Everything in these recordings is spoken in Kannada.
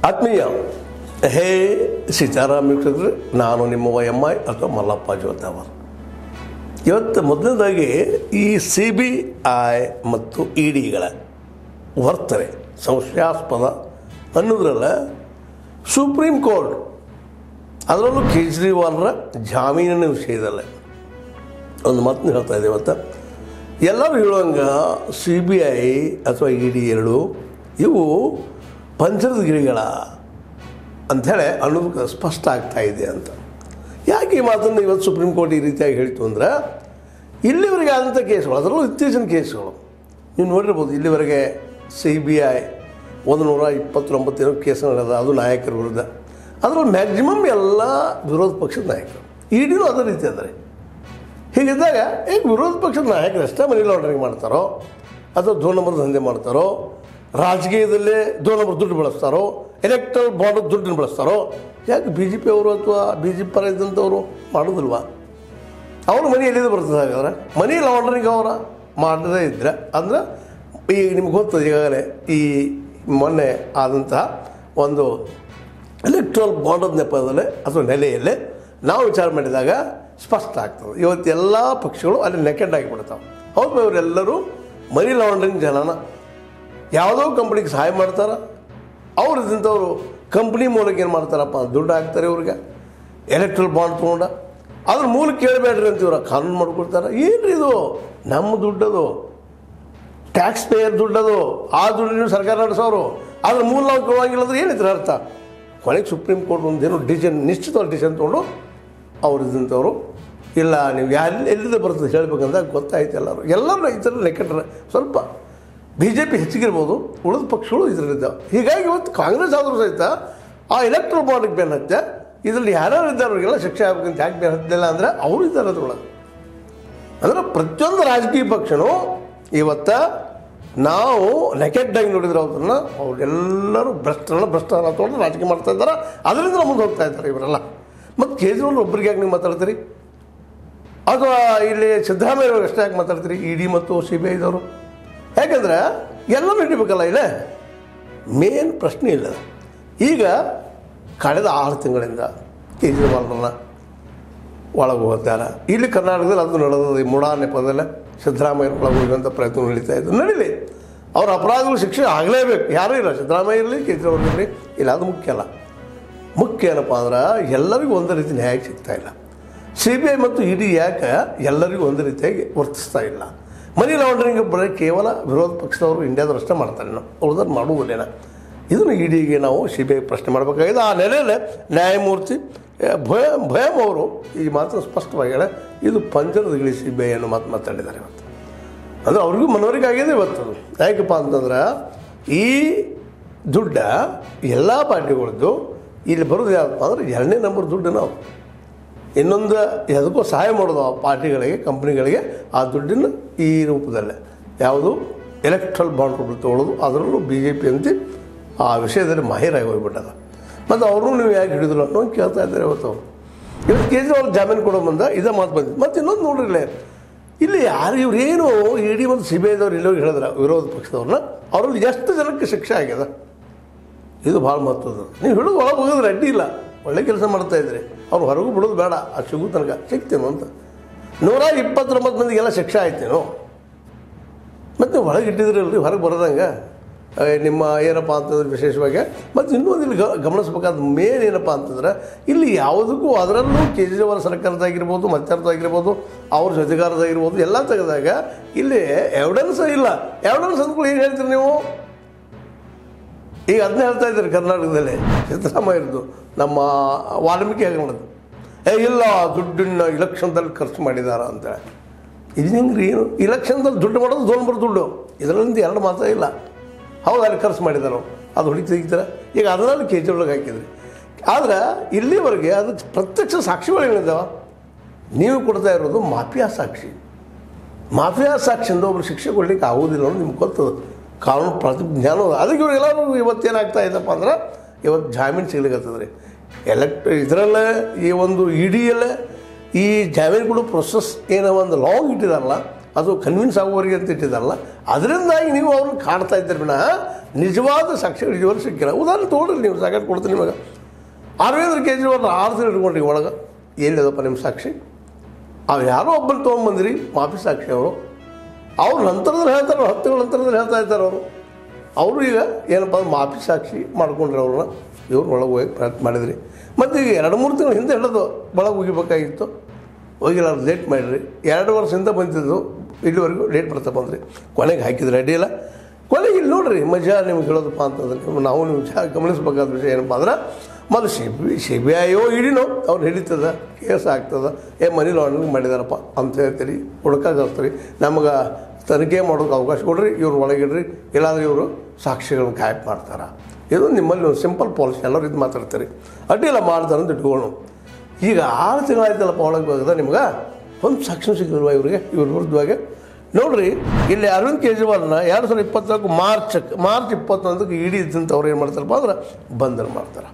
ಆತ್ಮೀಯ ಹೇ ಸೀತಾರಾಮ್ ವೀಕ್ಷಕರು ನಾನು ನಿಮ್ಮ ವೈ ಎಮ್ ಐ ಅಥವಾ ಮಲ್ಲಪ್ಪ ಜೋತಾವರ್ ಇವತ್ತು ಮೊದಲನೇದಾಗಿ ಈ ಸಿ ಬಿ ಐ ಮತ್ತು ಇ ಡಿಗಳ ವರ್ತನೆ ಸಂಶಯಾಸ್ಪದ ಅನ್ನೋದ್ರಲ್ಲ ಸುಪ್ರೀಂ ಕೋರ್ಟ್ ಅದರಲ್ಲೂ ಕೇಜ್ರಿವಾಲ್ರ ಜಾಮೀನಿನ ವಿಷಯದಲ್ಲೇ ಒಂದು ಮಾತನ್ನು ಹೇಳ್ತಾ ಇದೆ ಇವತ್ತು ಎಲ್ಲರೂ ಹೇಳುವಂಗ ಸಿ ಬಿ ಐ ಅಥವಾ ಇ ಡಿ ಎರಡು ಇವು ಪಂಚರದ ಗಿರಿಗಳ ಅಂಥೇಳಿ ಅನ್ನೋದಕ್ಕೆ ಸ್ಪಷ್ಟ ಆಗ್ತಾ ಇದೆ ಅಂತ ಯಾಕೆ ಈ ಮಾತನ್ನು ಇವತ್ತು ಸುಪ್ರೀಂ ಕೋರ್ಟ್ ಈ ರೀತಿಯಾಗಿ ಹೇಳ್ತು ಅಂದ್ರೆ ಇಲ್ಲಿವರೆಗೆ ಆದಂಥ ಕೇಸ್ಗಳು ಅದರಲ್ಲೂ ಇತ್ತೀಚಿನ ಕೇಸ್ಗಳು ನೀವು ನೋಡಿರ್ಬೋದು ಇಲ್ಲಿವರೆಗೆ ಸಿ ಬಿ ಐ ಒಂದು ನೂರ ಇಪ್ಪತ್ತೊಂಬತ್ತು ಏನೋ ಕೇಸ್ಗಳಿದೆ ಅದು ನಾಯಕರ ವಿರುದ್ಧ ಅದರಲ್ಲಿ ಮ್ಯಾಕ್ಸಿಮಮ್ ಎಲ್ಲ ವಿರೋಧ ಪಕ್ಷದ ನಾಯಕರು ಇಡಿನೂ ಅದೇ ರೀತಿ ಅಂದರೆ ಹೀಗಿದ್ದಾಗ ಈಗ ವಿರೋಧ ಪಕ್ಷದ ನಾಯಕರು ಅಷ್ಟೇ ಮನಿ ಲಾಂಡ್ರಿಂಗ್ ಮಾಡ್ತಾರೋ ಅಥವಾ ದೋ ನಂಬರ್ ದಂಧೆ ಮಾಡ್ತಾರೋ ರಾಜಕೀಯದಲ್ಲೇ ದೋ ನಂಬರ್ ದುಡ್ಡು ಬಳಸ್ತಾರೋ ಎಲೆಕ್ಟ್ರಲ್ ಬಾಂಡ್ ದುಡ್ಡನ್ನು ಬಳಸ್ತಾರೋ ಯಾಕೆ ಬಿ ಜೆ ಪಿ ಅವರು ಅಥವಾ ಬಿ ಜೆ ಪಿ ಪರ ಇದ್ದಂಥವ್ರು ಮಾಡೋದಿಲ್ವಾ ಅವ್ರ ಮನೆ ಎಲ್ಲಿಂದ ಬರ್ತದೆ ಹಾಗಾದ್ರೆ ಮನಿ ಲಾಂಡ್ರಿಂಗ್ ಅವರ ಮಾಡದೇ ಇದ್ದರೆ ಅಂದ್ರೆ ಈಗ ನಿಮ್ಗೆ ಗೊತ್ತದ ಈಗಾಗಲೇ ಈ ಮೊನ್ನೆ ಆದಂತಹ ಒಂದು ಎಲೆಕ್ಟ್ರಲ್ ಬಾಂಡದ ನೆಪದಲ್ಲೇ ಅಥವಾ ನೆಲೆಯಲ್ಲೇ ನಾವು ವಿಚಾರ ಮಾಡಿದಾಗ ಸ್ಪಷ್ಟ ಆಗ್ತದೆ ಇವತ್ತು ಎಲ್ಲ ಪಕ್ಷಗಳು ಅಲ್ಲಿ ನೆಕೆಡ್ ಆಗಿಬಿಡ್ತಾವೆ ಹೌದು ಇವರೆಲ್ಲರೂ ಮನಿ ಲಾಂಡ್ರಿಂಗ್ ಜನನ ಯಾವುದೋ ಕಂಪ್ನಿಗೆ ಸಹಾಯ ಮಾಡ್ತಾರೆ ಅವ್ರು ಇದ್ದಂಥವ್ರು ಕಂಪ್ನಿ ಮೂಲಕ ಏನು ಮಾಡ್ತಾರಪ್ಪ ದುಡ್ಡು ಹಾಕ್ತಾರೆ ಇವ್ರಿಗೆ ಎಲೆಕ್ಟ್ರಲ್ ಬಾಂಡ್ ತೊಗೊಂಡ ಅದ್ರ ಮೂಲ ಕೇಳಬೇಡ್ರಿ ಅಂತ ಇವ್ರು ಕಾನೂನು ಮಾಡ್ಕೊಡ್ತಾರೆ ಏನ್ರಿ ಇದು ನಮ್ಮ ದುಡ್ಡದು ಟ್ಯಾಕ್ಸ್ ಪೇಯರ್ ದುಡ್ಡದು ಆ ದುಡ್ಡನ್ನು ಸರ್ಕಾರ ನಡೆಸೋರು ಅದ್ರ ಮೂಲ ನಾವು ಕೊಡುವಂಗಿಲ್ಲ ಅಂದ್ರೆ ಏನಿದ್ರ ಅರ್ಥ ಕೊನೆಗೆ ಸುಪ್ರೀಂ ಕೋರ್ಟ್ ಒಂದೇನು ಡಿಸಿಷನ್ ನಿಶ್ಚಿತವಾದ ಡಿಸಿಷನ್ ತೊಗೊಂಡು ಅವ್ರು ಇದ್ದಂಥವ್ರು ಇಲ್ಲ ನೀವು ಎಲ್ಲಿ ಎಲ್ಲಿಂದ ಬರ್ತದೆ ಹೇಳ್ಬೇಕಂತ ಗೊತ್ತಾಯ್ತು ಎಲ್ಲರೂ ಎಲ್ಲರೂ ಈ ಥರ ಲೆಕ್ಕಟ್ರೆ ಸ್ವಲ್ಪ ಬಿ ಜೆ ಪಿ ಹೆಚ್ಚಿಗಿರ್ಬೋದು ಉಳಿದ ಪಕ್ಷಗಳು ಇದರಲ್ಲಿದ್ದಾವೆ ಹೀಗಾಗಿ ಇವತ್ತು ಕಾಂಗ್ರೆಸ್ ಆದರೂ ಸಹಿತ ಆ ಎಲೆಕ್ಟ್ರಲ್ ಬಾಂಡಿಗೆ ಬೆನ್ನು ಹತ್ತೆ ಇದರಲ್ಲಿ ಯಾರ್ಯಾರು ಇದ್ದಾರೆ ಅವ್ರಿಗೆಲ್ಲ ಶಿಕ್ಷೆ ಆಗ್ಬೇಕಂತ ಯಾಕೆ ಬೆನ್ನು ಹತ್ತಿಲ್ಲ ಅಂದರೆ ಅವರು ಇದ್ದಾರೆ ಅದ್ರೊಳಗೆ ಅಂದ್ರೆ ಪ್ರತಿಯೊಂದು ರಾಜಕೀಯ ಪಕ್ಷನೂ ಇವತ್ತ ನಾವು ನೆಕೆಟ್ಟಾಗಿ ನೋಡಿದ್ರೆ ಅವ್ರನ್ನ ಅವ್ರೆಲ್ಲರೂ ಭ್ರಷ್ಟರನ್ನ ಭ್ರಷ್ಟರನ್ನ ತೊಗೊಂಡು ರಾಜಕೀಯ ಮಾಡ್ತಾ ಇದ್ದಾರೆ ಅದರಿಂದ ಮುಂದೆ ಹೋಗ್ತಾ ಇದ್ದಾರೆ ಇವರೆಲ್ಲ ಮತ್ತು ಕೇಜ್ರಿವಾಲ್ ಒಬ್ಬರಿಗೆ ಯಾಕೆ ನೀವು ಮಾತಾಡ್ತೀರಿ ಅಥವಾ ಇಲ್ಲಿ ಸಿದ್ದರಾಮಯ್ಯ ಅವರು ಅಷ್ಟೇ ಯಾಕೆ ಮಾತಾಡ್ತೀರಿ ಇ ಡಿ ಮತ್ತು ಸಿ ಬಿ ಐದವರು ಯಾಕಂದ್ರೆ ಎಲ್ಲರೂ ಹಿಡಿಬೇಕಲ್ಲ ಇಲ್ಲೇ ಮೇನ್ ಪ್ರಶ್ನೆ ಇಲ್ಲ ಈಗ ಕಳೆದ ಆರು ತಿಂಗಳಿಂದ ಕೇಜ್ರಿವಾಲ್ರನ್ನ ಒಳಗೆ ಹೋಗ್ತಾರೆ ಇಲ್ಲಿ ಕರ್ನಾಟಕದಲ್ಲಿ ಅದು ನಡೆದದು ಈ ಮುಡಾ ನೆಪದಲ್ಲೇ ಸಿದ್ದರಾಮಯ್ಯ ಒಳಗೆ ಹೋಗುವಂಥ ಪ್ರಯತ್ನ ನಡೀತಾ ಇದ್ದು ನಡೀಲಿ ಅವ್ರ ಅಪರಾಧಗಳು ಶಿಕ್ಷೆ ಆಗಲೇಬೇಕು ಯಾರೂ ಇಲ್ಲ ಸಿದ್ದರಾಮಯ್ಯ ಇರಲಿ ಕೇಜ್ರಿವಾಲ್ ಇರಲಿ ಇಲ್ಲ ಅದು ಮುಖ್ಯ ಅಲ್ಲ ಮುಖ್ಯ ಏನಪ್ಪ ಅಂದ್ರೆ ಎಲ್ಲರಿಗೂ ಒಂದೇ ರೀತಿ ನ್ಯಾಯ ಸಿಗ್ತಾ ಇಲ್ಲ ಸಿ ಬಿ ಐ ಮತ್ತು ಇ ಡಿ ಯಾಕೆ ಎಲ್ಲರಿಗೂ ಒಂದೇ ರೀತಿಯಾಗಿ ವರ್ತಿಸ್ತಾ ಇಲ್ಲ ಮನಿ ಲಾಂಡ್ರಿಂಗ್ ಬರೀ ಕೇವಲ ವಿರೋಧ ಪಕ್ಷದವರು ಇಂಡಿಯಾದವ್ರು ಅಷ್ಟೇ ಮಾಡ್ತಾರೆ ನಾವು ಉಳಿದ್ರೆ ಮಾಡುವುದಿಲ್ಲ ಇದನ್ನು ಇ ಡಿಗೆ ನಾವು ಸಿ ಬಿ ಐ ಪ್ರಶ್ನೆ ಮಾಡಬೇಕಾಗಿದೆ ಆ ನೆಲೆಯಲ್ಲೇ ನ್ಯಾಯಮೂರ್ತಿ ಎ, ಭಯ ಭಯಂ ಅವರು ಈ ಮಾತನ್ನು ಸ್ಪಷ್ಟವಾಗಿ ಹೇಳ ಇದು ಪಂಚರದ ಗಿಳಿ ಸಿ ಬಿ ಐ ಅನ್ನೋ ಮಾತು ಮಾತಾಡಿದ್ದಾರೆ ಇವತ್ತು ಅಂದರೆ ಅವ್ರಿಗೂ ಮನವರಿಕೆ ಆಗಿದೆ ಇವತ್ತು ಅದು. ಯಾಕಪ್ಪ ಅಂತಂದ್ರೆ ಈ ದುಡ್ಡ ಎಲ್ಲ ಪಾರ್ಟಿಗಳದ್ದು ಇಲ್ಲಿ ಬರೋದು ಯಾವಪ್ಪ ಅಂದ್ರೆ ಎರಡನೇ ನಂಬರ್ ದುಡ್ಡು ನಾವು ಇನ್ನೊಂದು ಎದಕ್ಕೂ ಸಹಾಯ ಮಾಡೋದು ಆ ಪಾರ್ಟಿಗಳಿಗೆ ಕಂಪ್ನಿಗಳಿಗೆ ಆ ದುಡ್ಡನ್ನು ಈ ರೂಪದಲ್ಲೇ ಯಾವುದು ಎಲೆಕ್ಟ್ರಲ್ ಬಾಂಡ್ ರೂಪ ತೊಗೊಳ್ಳೋದು ಅದರಲ್ಲೂ ಬಿ ಜೆ ಪಿ ಅಂತ ಆ ವಿಷಯದಲ್ಲಿ ಮಾಹಿರಾಗಿ ಹೋಗ್ಬಿಟ್ಟದ ಮತ್ತು ಅವರು ನೀವು ಯಾಕೆ ಹಿಡಿದಿಲ್ಲ ಅನ್ನೋ ಕೇಳ್ತಾ ಇದ್ದಾರೆ ಇವತ್ತು ಅವರು ಇವತ್ತು ಕೇಜ್ರಿವಾಲ್ ಜಾಮೀನು ಕೊಡೋ ಮುಂದ ಇದೇ ಮಾತು ಬಂದಿದ್ದು ಮತ್ತು ಇನ್ನೊಂದು ನೋಡ್ರಿಲ್ಲ ಇಲ್ಲಿ ಯಾರು ಇವ್ರೇನು ಇಡೀ ಒಂದು ಸಿ ಬಿ ಐದವ್ರು ಇಲ್ಲೋಗಿ ಹೇಳಿದ್ರ ವಿರೋಧ ಪಕ್ಷದವ್ರನ್ನ ಅವರಲ್ಲಿ ಎಷ್ಟು ಜನಕ್ಕೆ ಶಿಕ್ಷೆ ಆಗ್ಯದ ಇದು ಭಾಳ ಮಹತ್ವದ ನೀವು ಹಿಡಿದು ಒಳಗೆ ಹೋಗಿದ್ರೆ ಅಡ್ಡಿ ಇಲ್ಲ ಒಳ್ಳೆ ಕೆಲಸ ಮಾಡ್ತಾ ಇದ್ರಿ ಅವ್ರು ಹೊರಗೂ ಬಿಡೋದು ಬೇಡ ಅದು ಸಿಗೋ ತನಕ ಸಿಗ್ತೇನೋ ಅಂತ ನೂರ ಇಪ್ಪತ್ತೊಂಬತ್ತು ಮಂದಿಗೆಲ್ಲ ಶಿಕ್ಷೆ ಆಯ್ತೇನೋ ಮತ್ತು ನೀವು ಒಳಗೆ ಇಟ್ಟಿದ್ರಲ್ರಿ ಹೊರಗೆ ಬರೋದಂಗೆ ಏ, ನಿಮ್ಮ ಏನಪ್ಪ ಅಂತಂದ್ರೆ ವಿಶೇಷವಾಗಿ ಮತ್ತು ಇನ್ನೊಂದು ಇಲ್ಲಿ ಗ- ಗಮನಿಸ್ಬೇಕಾದ ಮೇನ್ ಏನಪ್ಪ ಅಂತಂದ್ರೆ ಇಲ್ಲಿ ಯಾವುದಕ್ಕೂ ಅದರಲ್ಲೂ ಕೇಜ್ರಿವಾಲ್ ಸರ್ಕಾರದಾಗಿರ್ಬೋದು ಮತ್ತಾರದಾಗಿರ್ಬೋದು ಅವ್ರ ಜೊತೆಗಾರದಾಗಿರ್ಬೋದು ಎಲ್ಲ ತೆಗೆದಾಗ ಇಲ್ಲಿ ಎವಿಡೆನ್ಸ್ ಇಲ್ಲ ಎವಿಡೆನ್ಸ್ ಅಂದ್ಕೊಳ್ಳಿ ಏನು ಹೇಳ್ತೀರಿ ನೀವು ಈಗ ಅದನ್ನ ಹೇಳ್ತಾ ಇದ್ದಾರೆ ಕರ್ನಾಟಕದಲ್ಲಿ ಸಿದ್ದರಾಮಯ್ಯರದು ನಮ್ಮ ವಾಲ್ಮೀಕಿ ಹೇಳೋದು ಏ ಇಲ್ಲ ದುಡ್ಡನ್ನ ಇಲೆಕ್ಷನ್ದಲ್ಲಿ ಖರ್ಚು ಮಾಡಿದಾರ ಅಂತೇಳಿ ಇದು ಹೆಂಗ್ರಿ ಏನು ಇಲೆಕ್ಷನ್ದಲ್ಲಿ ದುಡ್ಡು ಮಾಡೋದು ದೋನ್ಬರ್ ದುಡ್ಡು ಇದರಲ್ಲಿ ಎರಡು ಮಾತೇ ಇಲ್ಲ ಹೌದು ಅಲ್ಲಿ ಖರ್ಚು ಮಾಡಿದಾರೆ ಅದು ಹೊಡಿ ತೆಗಿತಾರೆ ಈಗ ಅದರಲ್ಲಿ ಕೆ ಜಿ ಒಳಗೆ ಹಾಕಿದ್ರಿ ಆದ್ರೆ ಇಲ್ಲಿವರೆಗೆ ಅದಕ್ಕೆ ಪ್ರತ್ಯಕ್ಷ ಸಾಕ್ಷಿಗಳು ಏನಿದ್ದಾವ ನೀವು ಕೊಡ್ತಾ ಇರೋದು ಮಾಫಿಯಾ ಸಾಕ್ಷಿ ಮಾಫಿಯಾ ಸಾಕ್ಷಿಯಿಂದ ಒಬ್ರು ಶಿಕ್ಷೆ ಕೊಡ್ಲಿಕ್ಕೆ ಆಗೋದಿಲ್ಲ ಅನ್ನೋದು ನಿಮ್ಗೆ ಗೊತ್ತದ ಕಾನೂನು ಪ್ರತಿಜ್ಞಾನ ಅದ. ಅದಕ್ಕೆ ಇವ್ರಿಗೆಲ್ಲರೂ ಇವತ್ತೇನಾಗ್ತಾ ಇದೆಪ್ಪ ಅಂದ್ರೆ ಇವತ್ತು ಜಾಮೀನು ಸಿಗ್ಲಿಕ್ಕತ್ತದ ರೀ ಎಲೆಕ್ಟ್ ಇದರಲ್ಲೇ ಈ ಒಂದು ಇಡಿಯಲ್ಲೇ ಈ ಜಾಮೀನು ಕೊಡೋ ಪ್ರೊಸೆಸ್ ಏನೋ ಒಂದು ಲಾಂಗ್ ಇಟ್ಟಿದಾರಲ್ಲ ಅದು ಕನ್ವಿನ್ಸ್ ಆಗುವವರೆಗೆ ಅಂತ ಇಟ್ಟಿದಾರಲ್ಲ ಅದರಿಂದಾಗಿ ನೀವು ಅವ್ರನ್ನ ಕಾಡ್ತಾ ಇದ್ದೀರಿ ವಿನ ನಿಜವಾದ ಸಾಕ್ಷಿಗಳು ನಿಜವಾದ ಸಿಕ್ಕಿಲ್ಲ ಉದಾಹರಣೆ ತೊಗೊಳ್ರಿ ನೀವು ಸಾಕಷ್ಟು ಕೊಡ್ತೀನಿ ನಿಮಗೆ ಅರವಿಂದ್ರ ಕೇಜ್ರಿವಾಲ್ ಆರು ತಿಂಗಳು ಇಟ್ಕೊಂಡ್ರಿ ಒಳಗೆ ಎಲ್ಲಿದಪ್ಪ ನಿಮ್ಮ ಸಾಕ್ಷಿ ಅವು ಯಾರೋ ಒಬ್ಬರು ತೊಗೊಂಬಂದಿರಿ ಮಾಫಿ ಸಾಕ್ಷಿ ಅವರು ಅವ್ರು ನಂತರದಲ್ಲಿ ಹೇಳ್ತಾರೆ ಅವ್ರು ಹತ್ತುಗಳ ನಂತರದಲ್ಲಿ ಹೇಳ್ತಾ ಇದ್ದಾರೆ ಅವರು ಅವರು ಈಗ ಏನಪ್ಪ ಅಂದ್ರೆ ಮಾಫಿ ಸಾಕ್ಷಿ ಮಾಡ್ಕೊಂಡ್ರಿ ಅವ್ರನ್ನ ಇವ್ರು ಒಳಗೆ ಹೋಗಿ ಪ್ರಯತ್ನ ಮಾಡಿದ್ರಿ ಮತ್ತು ಈಗ ಎರಡು ಮೂರು ತಿಂಗಳು ಹಿಂದೆ ಹಿಡಿದು ಒಳಗೆ ಹೋಗಿಬೇಕಾಗಿತ್ತು ಹೋಗಿಲ್ಲ ಅವ್ರು ಲೇಟ್ ಮಾಡಿರಿ ಎರಡು ವರ್ಷದಿಂದ ಬಂದಿದ್ದು ಇಲ್ಲಿವರೆಗೂ ಲೇಟ್ ಬರ್ತಾ ಬಂದ್ರಿ ಕೊನೆಗೆ ಹಾಕಿದ್ರೆ ಅಡ್ಡಿಲ್ಲ ಕೊನೆಗೆ ಇಲ್ಲಿ ನೋಡ್ರಿ ಮಜಾ ನಿಮ್ಗೆ ಹೇಳೋದಪ್ಪ ಅಂತಂದ್ರೆ ನೀವು ನಾವು ನೀವು ಚಾ ಗಮನಿಸಬೇಕಾದ ವಿಷಯ ಏನಪ್ಪ ಅಂದ್ರೆ ಮೊದಲು ಸಿ ಬಿ ಸಿ ಬಿ ಐಯೋ ಇಡಿನೋ ಅವ್ರು ಹಿಡಿತದ ಕೇಸ್ ಆಗ್ತದ ಏ ಮನಿ ಲಾಂಡ್ರಿಂಗ್ ಮಾಡಿದಾರಪ್ಪ ಅಂತ ಹೇಳ್ತೀರಿ ಹುಡುಕಾಗ ಹಚ್ತೀರಿ ನಮ್ಗೆ ತನಿಖೆ ಮಾಡೋಕೆ ಅವಕಾಶ ಕೊಡ್ರಿ ಇವ್ರು ಒಳಗಿಡ್ರಿ ಇಲ್ಲಾಂದ್ರೆ ಇವರು ಸಾಕ್ಷಿಗಳನ್ನ ಗಾಯಬ್ ಮಾಡ್ತಾರೆ ಇದು ನಿಮ್ಮಲ್ಲಿ ಒಂದು ಸಿಂಪಲ್ ಪಾಲಿಸಿ ಎಲ್ಲರೂ ಇದು ಮಾತಾಡ್ತೀರಿ ಅಡ್ಡಿಲ್ಲ ಮಾಡ್ತಾರೆ ಅಂತ ಇಟ್ಕೊಳ್ಳೋಣ ಈಗ ಆರು ತಿಂಗಳಾಯ್ತಲ್ಲಪ್ಪ ಒಳಗೆ ಹೋಗದ ನಿಮ್ಗೆ ಒಂದು ಸಾಕ್ಷಿ ಸಿಗಲ್ವಾ ಇವ್ರಿಗೆ ಇವ್ರ ವಿರುದ್ಧವಾಗಿ ನೋಡ್ರಿ ಇಲ್ಲಿ ಅರವಿಂದ್ ಕೇಜ್ರಿವಾಲ್ನ ಎರಡು ಸಾವಿರದ ಇಪ್ಪತ್ನಾಲ್ಕು ಮಾರ್ಚ್ ಮಾರ್ಚ್ ಇಪ್ಪತ್ತೊಂದಕ್ಕೆ ಇಡೀ ಇದ್ದಂತ ಅವ್ರು ಏನು ಮಾಡ್ತಾರಪ್ಪ ಅಂದ್ರೆ ಬಂಧನ ಮಾಡ್ತಾರೆ